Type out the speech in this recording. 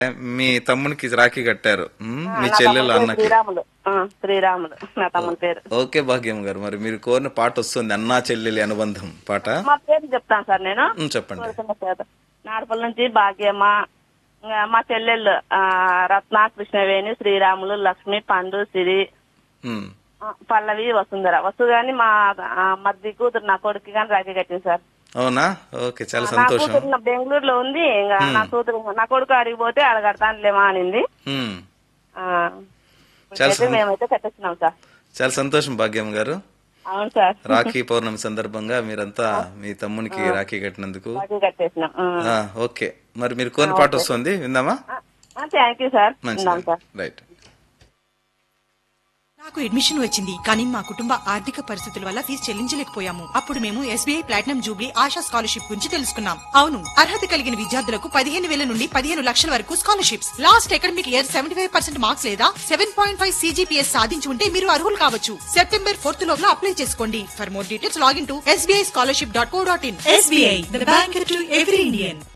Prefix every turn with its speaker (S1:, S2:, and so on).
S1: మీ తమ్మునికి రాఖీ కట్టారు ఉమ్, మీ
S2: నా
S1: చెల్లెలు
S2: తమ్ముని పేరు
S1: అన్నకి
S2: శ్రీరాములు ఆ, శ్రీరాములు నా తమ్ముని పేరు
S1: ఓకే భాగ్యం గారు మరి మీరు కోరిన పాట వస్తుంది అన్నా చెల్లెలి అనుబంధం పాట
S2: మా పేరు చెప్తాను సార్ నేను
S1: ఉమ్, చెప్పండి
S2: కోరుకున్న పేరు నాడపల్లి నుంచి భాగ్యమ్మ ఇంకా మా చెల్లెళ్ళు ఆ, రత్న కృష్ణవేణి శ్రీరాములు లక్ష్మి పండు సిరి
S1: ఉమ్,
S2: ఆ, పల్లవి వసుంధర వసు గాని మా ఆ, మద్ది కూతురు నా కొడుకు గాని రాఖీ కట్టింది సార్
S1: అవునా ఓకే చాలా
S2: నా
S1: సంతోషం
S2: కూతురు నా బెంగళూరులో ఉంది ఇంకా నా కూతురు నా కొడుకు అడిగి పోతే అడగడతానులేమా అనింది
S1: ఉమ్,
S2: ఆ,
S1: చాలా
S2: ఇప్పుడైతే మేమైతే కట్టేస్తున్నాం సార్
S1: చాలా సంతోషం భాగ్యం గారు
S2: అవును సార్
S1: రాఖీ పౌర్ణమి సందర్భంగా మీరంతా మీ తమ్మునికి రాఖీ కట్టినందుకు
S2: రాఖీ కట్టేసినాం
S1: ఆ, ఓకే మరి మీరు కోరిన పాట వస్తుంది విందామా
S2: థ్యాంక్ యూ సార్
S1: మంచిది
S2: ఉన్నాం సార్
S1: రైట్
S3: నాకు అడ్మిషన్ వచ్చింది కానీ మా కుటుంబ ఆర్థిక పరిస్థితుల వల్ల ఫీజు చెల్లించలేకపోయాము అప్పుడు మేము SBI platinum jubilee Asha scholarship గురించి తెలుసుకున్నాం అవును అర్హత కలిగిన విద్యార్థులకు పదిహేను వేల నుండి పదిహేను లక్షల వరకు scholarships last academic year seventy five percent marks లేదా సెవెన్ పాయింట్ ఫైవ్ సీజీపీఎస్ సాధించి ఉంటే మీరు అర్హులు కావచ్చు సెప్టెంబర్ ఫోర్త్ లోపల అప్లై చేసుకోండి for more details login to SBI scholarship dot co dot in SBI the bank to every Indian